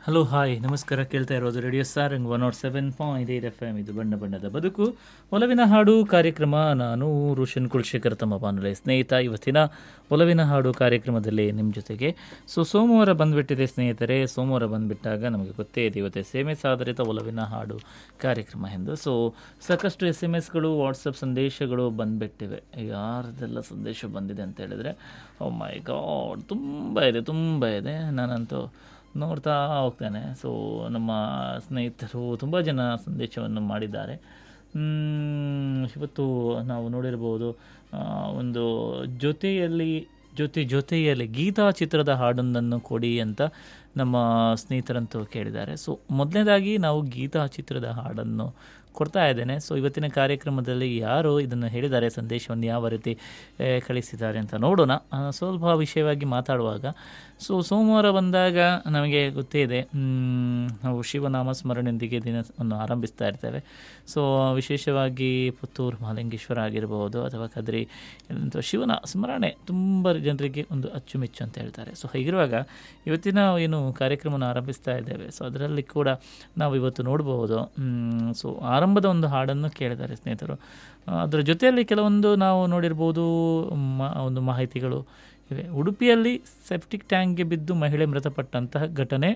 hello hi ನಮಸ್ಕಾರ ಕೇಳ್ತಾ ಇರೋದು radio Sarang one nought seven point eight F M ಇದು ಬಣ್ಣ ಬಣ್ಣದ ಬದುಕು ಒಲವಿನ ಹಾಡು ಕಾರ್ಯಕ್ರಮ ನಾನು ರೋಷನ್ ಕುಲಶೇಖರ್ ತಮ್ಮ ಬಾನುಲೆ ಸ್ನೇಹಿತ ಇವತ್ತಿನ ಒಲವಿನ ಹಾಡು ಕಾರ್ಯಕ್ರಮದಲ್ಲಿ ನಿಮ್ಮ ಜೊತೆಗೆ ಸೊ ಸೋಮವಾರ ಬಂದುಬಿಟ್ಟಿದೆ ಸ್ನೇಹಿತರೆ ಸೋಮವಾರ ಬಂದುಬಿಟ್ಟಾಗ ನಮಗೆ ಗೊತ್ತೇ ಇದೆ ಇವತ್ತು ಎಸ್ ಎಮ್ ಎಸ್ ಆಧಾರಿತ ಒಲವಿನ ಹಾಡು ಕಾರ್ಯಕ್ರಮ ಎಂದು ಸೊ ಸಾಕಷ್ಟು ಎಸ್ ಎಮ್ ಎಸ್ಗಳು ವಾಟ್ಸಪ್ ಸಂದೇಶಗಳು ಬಂದುಬಿಟ್ಟಿವೆ ಯಾರ್ದೆಲ್ಲ ಸಂದೇಶ ಬಂದಿದೆ ಅಂತ ಹೇಳಿದ್ರೆ ಓ ಮೈ ಗಾಡ್ ತುಂಬ ಇದೆ ತುಂಬ ಇದೆ ನಾನಂತೂ ನೋಡ್ತಾ ಹೋಗ್ತೇನೆ ಸೊ ನಮ್ಮ ಸ್ನೇಹಿತರು ತುಂಬ ಜನ ಸಂದೇಶವನ್ನು ಮಾಡಿದ್ದಾರೆ ಮ್, ಇವತ್ತು ನಾವು ನೋಡಿರ್ಬೋದು ಆ, ಒಂದು ಜೊತೆಯಲ್ಲಿ ಜೊತೆ ಜೊತೆಯಲ್ಲಿ ಗೀತಾ ಚಿತ್ರದ ಹಾಡೊಂದನ್ನು ಕೊಡಿ ಅಂತ ನಮ್ಮ ಸ್ನೇಹಿತರಂತೂ ಕೇಳಿದ್ದಾರೆ ಸೊ ಮೊದಲನೇದಾಗಿ ನಾವು ಗೀತಾ ಚಿತ್ರದ ಹಾಡನ್ನು ಕೊಡ್ತಾ ಇದ್ದೇನೆ ಸೊ ಇವತ್ತಿನ ಕಾರ್ಯಕ್ರಮದಲ್ಲಿ ಯಾರು ಇದನ್ನು ಹೇಳಿದ್ದಾರೆ ಸಂದೇಶವನ್ನು ಯಾವ ರೀತಿ ಆ, ಕಳಿಸಿದ್ದಾರೆ ಅಂತ ನೋಡೋಣ ಆ, ಸ್ವಲ್ಪ ವಿಷಯವಾಗಿ ಮಾತಾಡುವಾಗ ಸೊ ಸೋಮವಾರ ಬಂದಾಗ ನಮಗೆ ಗೊತ್ತೇ ಇದೆ ಮ್, ನಾವು ಶಿವನಾಮ ಸ್ಮರಣೆಯೊಂದಿಗೆ ದಿನವನ್ನು ಆರಂಭಿಸ್ತಾ ಇರ್ತೇವೆ ಸೊ ವಿಶೇಷವಾಗಿ ಪುತ್ತೂರು ಮಹಾಲಿಂಗೇಶ್ವರ ಆಗಿರಬಹುದು ಅಥವಾ ಕದ್ರಿ ಇಲ್ಲಂತೂ ಶಿವನ ಸ್ಮರಣೆ ತುಂಬ ಜನರಿಗೆ ಒಂದು ಅಚ್ಚುಮೆಚ್ಚು ಅಂತ ಹೇಳ್ತಾರೆ ಸೊ ಹೀಗಿರುವಾಗ ಇವತ್ತಿನ ಏನು ಕಾರ್ಯಕ್ರಮವನ್ನು ಆರಂಭಿಸ್ತಾ ಇದ್ದೇವೆ ಸೊ ಅದರಲ್ಲಿ ಕೂಡ ನಾವು ಇವತ್ತು ನೋಡಬಹುದು ಸೊ ಆರಂಭದ ಒಂದು ಹಾಡನ್ನು ಕೇಳಿದ್ದಾರೆ ಸ್ನೇಹಿತರು ಆ, ಅದರ ಜೊತೆಯಲ್ಲಿ ಕೆಲವೊಂದು ನಾವು ನೋಡಿರ್ಬೋದು ಮ ಒಂದು ಮಾಹಿತಿಗಳು ಇವೆ ಉಡುಪಿಯಲ್ಲಿ ಸೆಪ್ಟಿಕ್ ಟ್ಯಾಂಕ್ಗೆ ಬಿದ್ದು ಮಹಿಳೆ ಮೃತಪಟ್ಟಂತಹ ಘಟನೆ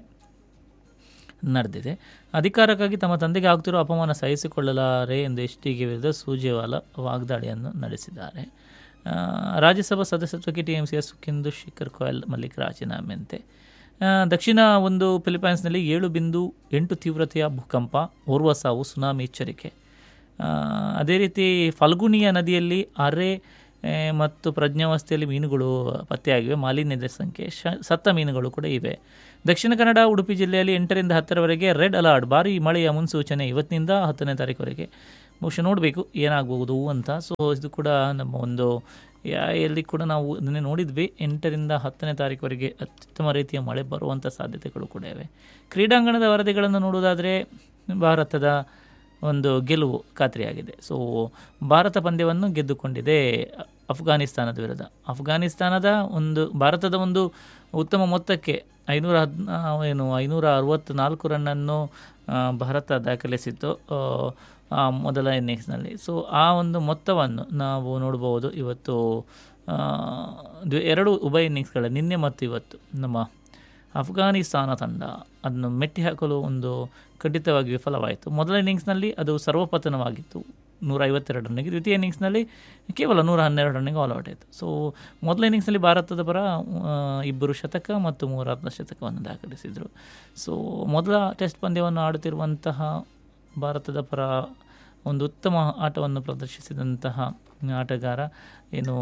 ನಡೆದಿದೆ ಅಧಿಕಾರಕ್ಕಾಗಿ ತಮ್ಮ ತಂದೆಗೆ ಆಗ್ತಿರೋ ಅಪಮಾನ ಸಹಿಸಿಕೊಳ್ಳಲಾರೆ ಎಂದು ಎಸ್ ಟಿಗೆ ವಿರುದ್ಧ ಸೂರ್ಜೇವಾಲ ವಾಗ್ದಾಳಿಯನ್ನು ನಡೆಸಿದ್ದಾರೆ ಆ, ರಾಜ್ಯಸಭಾ ಸದಸ್ಯತ್ವಕ್ಕೆ ಟಿ ಎಂ ಸಿಯ ಸುಖಿಂದು ಶಿಖರ್ ಕೋಯಲ್ ಮಲ್ಲಿಕ್ ರಾಜೀನಾಮೆಂತೆ ಆ, ದಕ್ಷಿಣ ಒಂದು ಫಿಲಿಪೈನ್ಸ್ನಲ್ಲಿ ಏಳು ಬಿಂದು ಎಂಟು ತೀವ್ರತೆಯ ಭೂಕಂಪ ಓರ್ವ ಸಾವು ಸುನಾಮಿ ಎಚ್ಚರಿಕೆ ಆ, ಅದೇ ರೀತಿ ಫಲ್ಗುಣಿಯ ನದಿಯಲ್ಲಿ ಅರೆ ಆ, ಮತ್ತು ಪ್ರಜ್ಞಾವಸ್ಥೆಯಲ್ಲಿ ಮೀನುಗಳು ಪತ್ತೆಯಾಗಿವೆ ಮಾಲಿನ್ಯದ ಸಂಖ್ಯೆ ಶ ಸತ್ತ ಮೀನುಗಳು ಕೂಡ ಇವೆ ದಕ್ಷಿಣ ಕನ್ನಡ ಉಡುಪಿ ಜಿಲ್ಲೆಯಲ್ಲಿ ಎಂಟರಿಂದ ಹತ್ತರವರೆಗೆ ರೆಡ್ ಅಲರ್ಟ್ ಭಾರಿ ಮಳೆಯ ಮುನ್ಸೂಚನೆ ಇವತ್ತಿನಿಂದ ಹತ್ತನೇ ತಾರೀಕುವರೆಗೆ ಬಹುಶಃ ನೋಡಬೇಕು ಏನಾಗಬಹುದು ಅಂತ ಸೊ ಇದು ಕೂಡ ನಮ್ಮ ಒಂದು ಯಾ- ಎಲ್ಲಿ ಕೂಡ ನಾವು ಇದನ್ನೇ ನೋಡಿದ್ವಿ ಎಂಟರಿಂದ ಹತ್ತನೇ ತಾರೀಕುವರೆಗೆ ಅತ್ಯುತ್ತಮ ರೀತಿಯ ಮಳೆ ಬರುವಂಥ ಸಾಧ್ಯತೆಗಳು ಕೂಡ ಇವೆ ಕ್ರೀಡಾಂಗಣದ ವರದಿಗಳನ್ನು ನೋಡುವುದಾದರೆ ಭಾರತದ ಒಂದು ಗೆಲುವು ಖಾತ್ರಿಯಾಗಿದೆ ಸೊ ಭಾರತ ಪಂದ್ಯವನ್ನು ಗೆದ್ದುಕೊಂಡಿದೆ ಅಫ್ಘಾನಿಸ್ತಾನದ ವಿರುದ್ಧ ಅಫ್ಘಾನಿಸ್ತಾನದ ಒಂದು ಭಾರತದ ಒಂದು ಉತ್ತಮ ಮೊತ್ತಕ್ಕೆ ಐನೂರ ಹದ್ ಏನು ಐನೂರ ಅರವತ್ತ್ನಾಲ್ಕು ರನ್ನನ್ನು ಆ, ಭಾರತ ದಾಖಲಿಸಿತ್ತು ಆ, ಆ ಮೊದಲ ಇನ್ನಿಂಗ್ಸ್ನಲ್ಲಿ ಸೊ ಆ ಒಂದು ಮೊತ್ತವನ್ನು ನಾವು ನೋಡ್ಬೋದು ಇವತ್ತು ಆ, ದ್ವಿ- ಎರಡು ಉಭಯ ಇನ್ನಿಂಗ್ಸ್ಗಳ ನಿನ್ನೆ ಮತ್ತು ಇವತ್ತು ನಮ್ಮ ಅಫ್ಘಾನಿಸ್ತಾನ ತಂಡ ಅದನ್ನು ಮೆಟ್ಟಿ ಹಾಕಲು ಒಂದು ಖಂಡಿತವಾಗಿ ವಿಫಲವಾಯಿತು ಮೊದಲ ಇನ್ನಿಂಗ್ಸ್ನಲ್ಲಿ ಅದು ಸರ್ವಪತನವಾಗಿತ್ತು ನೂರ ಐವತ್ತೆರಡು ರನ್ನಿಗೆ ದ್ವಿತೀಯ ಇನ್ನಿಂಗ್ಸ್ನಲ್ಲಿ ಕೇವಲ ನೂರ ಹನ್ನೆರಡು ರನ್ನಿಗೆ ಆಲ್ ಔಟ್ ಆಯಿತು ಸೊ ಮೊದಲ ಇನ್ನಿಂಗ್ಸ್ನಲ್ಲಿ ಭಾರತದ ಪರ ಆ, ಇಬ್ಬರು ಶತಕ ಮತ್ತು ಮೂರಾತ್ಮ ಶತಕವನ್ನು ದಾಖಲಿಸಿದರು ಸೊ ಮೊದಲ ಟೆಸ್ಟ್ ಪಂದ್ಯವನ್ನು ಆಡುತ್ತಿರುವಂತಹ ಭಾರತದ ಪರ ಒಂದು ಉತ್ತಮ ಆಟವನ್ನು ಪ್ರದರ್ಶಿಸಿದಂತಹ ಆಟಗಾರ ಏನು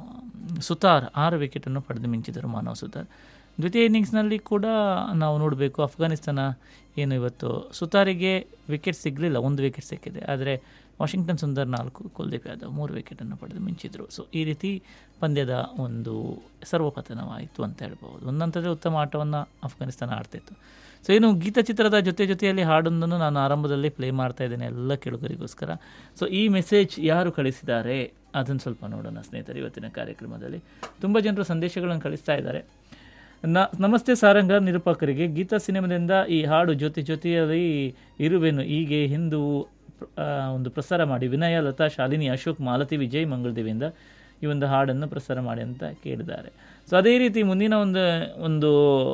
ಸುತಾರ್ ಆರು ವಿಕೆಟನ್ನು ಪಡೆದು ಮಿಂಚಿದರು ಮಾನವ್ ಸುತಾರ್ ದ್ವಿತೀಯ ಇನ್ನಿಂಗ್ಸ್ನಲ್ಲಿ ಕೂಡ ನಾವು ನೋಡಬೇಕು ಅಫ್ಘಾನಿಸ್ತಾನ ಏನು ಇವತ್ತು ಸುತಾರಿಗೆ ವಿಕೆಟ್ ಸಿಗಲಿಲ್ಲ ಒಂದು ವಿಕೆಟ್ ಸಿಕ್ಕಿದೆ ಆದರೆ ವಾಷಿಂಗ್ಟನ್ ಸುಂದರ್ ನಾಲ್ಕು ಕುಲ್ದೀಪ್ ಯಾದವ್ ಮೂರು ವಿಕೆಟನ್ನು ಪಡೆದು ಮಿಂಚಿದರು ಸೊ ಈ ರೀತಿ ಪಂದ್ಯದ ಒಂದು ಸರ್ವಪತನವಾಯಿತು ಅಂತ ಹೇಳ್ಬೋದು ಒಂದಂಥದ್ದೇ ಉತ್ತಮ ಆಟವನ್ನು ಅಫ್ಘಾನಿಸ್ತಾನ ಆಡ್ತಿತ್ತು ಸೊ ಏನು ಗೀತಚಿತ್ರದ ಜೊತೆ ಜೊತೆಯಲ್ಲಿ ಹಾಡೊಂದನ್ನು ನಾನು ಆರಂಭದಲ್ಲಿ ಪ್ಲೇ ಮಾಡ್ತಾ ಇದ್ದೇನೆ ಎಲ್ಲ ಕೇಳುಗರಿಗೋಸ್ಕರ ಸೊ ಈ ಮೆಸೇಜ್ ಯಾರು ಕಳಿಸಿದ್ದಾರೆ ಅದನ್ನು ಸ್ವಲ್ಪ ನೋಡೋಣ ಸ್ನೇಹಿತರೆ ಇವತ್ತಿನ ಕಾರ್ಯಕ್ರಮದಲ್ಲಿ ತುಂಬ ಜನರು ಸಂದೇಶಗಳನ್ನು ಕಳಿಸ್ತಾ ಇದ್ದಾರೆ ನ ನಮಸ್ತೆ ಸಾರಂಗ ನಿರೂಪಕರಿಗೆ ಗೀತಾ ಸಿನಿಮಾದಿಂದ ಈ ಹಾಡು ಜೊತೆ ಜೊತೆಯಲ್ಲಿ ಇರುವೆನು ಹೀಗೆ ಹಿಂದೂ ಆ, ಒಂದು ಪ್ರಸಾರ ಮಾಡಿ ವಿನಯ ಲತಾ ಶಾಲಿನಿ ಅಶೋಕ್ ಮಾಲತಿ ವಿಜಯ್ ಮಂಗಳದೇವಿಯಿಂದ ಈ ಒಂದು ಹಾಡನ್ನು ಪ್ರಸಾರ ಮಾಡಿ ಅಂತ ಕೇಳಿದ್ದಾರೆ ಸೊ ಅದೇ ರೀತಿ ಮುಂದಿನ ಒಂದು ಒಂದು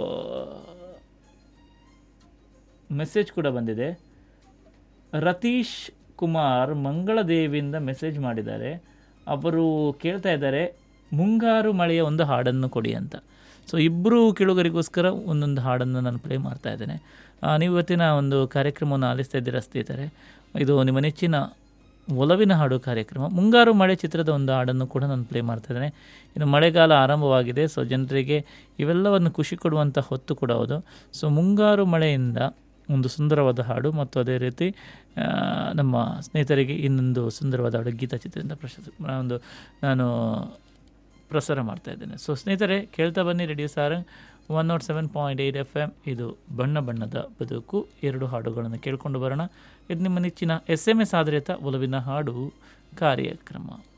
ಮೆಸೇಜ್ ಕೂಡ ಬಂದಿದೆ ರತೀಶ್ ಕುಮಾರ್ ಮಂಗಳದೇವಿಯಿಂದ ಮೆಸೇಜ್ ಮಾಡಿದ್ದಾರೆ ಅವರು ಕೇಳ್ತಾ ಇದ್ದಾರೆ ಮುಂಗಾರು ಮಳೆಯ ಒಂದು ಹಾಡನ್ನು ಕೊಡಿ ಅಂತ ಸೊ ಇಬ್ಬರು ಕೇಳುಗರಿಗೋಸ್ಕರ ಒಂದೊಂದು ಹಾಡನ್ನು ನಾನು ಪ್ಲೇ ಮಾಡ್ತಾ ಇದ್ದೇನೆ ಆ, ನೀವು ಇವತ್ತಿನ ಒಂದು ಕಾರ್ಯಕ್ರಮವನ್ನು ಆಲಿಸ್ತಾ ಇದ್ದೀರಾ ಸ್ನೇಹಿತರೆ ಇದು ನಿಮ್ಮ ನೆಚ್ಚಿನ ಒಲವಿನ ಹಾಡು ಕಾರ್ಯಕ್ರಮ ಮುಂಗಾರು ಮಳೆ ಚಿತ್ರದ ಒಂದು ಹಾಡನ್ನು ಕೂಡ ನಾನು ಪ್ಲೇ ಮಾಡ್ತಾ ಇದ್ದೇನೆ ಇನ್ನು ಮಳೆಗಾಲ ಆರಂಭವಾಗಿದೆ ಸೊ ಜನರಿಗೆ ಇವೆಲ್ಲವನ್ನು ಖುಷಿ ಕೊಡುವಂಥ ಹೊತ್ತು ಕೂಡ ಹೌದು ಸೊ ಮುಂಗಾರು ಮಳೆಯಿಂದ ಒಂದು ಸುಂದರವಾದ ಹಾಡು ಮತ್ತು ಅದೇ ರೀತಿ ಆ, ನಮ್ಮ ಸ್ನೇಹಿತರಿಗೆ ಇನ್ನೊಂದು ಸುಂದರವಾದ ಹಾಡು ಗೀತಾ ಚಿತ್ರದಿಂದ ಪ್ರಶಸ್ತಿ ಒಂದು ನಾನು ಪ್ರಸಾರ ಮಾಡ್ತಾ ಇದ್ದೇನೆ ಸೊ ಸ್ನೇಹಿತರೆ ಕೇಳ್ತಾ ಬನ್ನಿ radio Sarang one nought seven point eight F M ಇದು ಬಣ್ಣ ಬಣ್ಣದ ಬದುಕು ಎರಡು ಹಾಡುಗಳನ್ನು ಕೇಳಿಕೊಂಡು ಬರೋಣ ಇದು ನಿಮ್ಮ ನೆಚ್ಚಿನ ಎಸ್ ಎಮ್ ಎಸ್ ಆಧಾರಿತ ಒಲವಿನ ಹಾಡು ಕಾರ್ಯಕ್ರಮ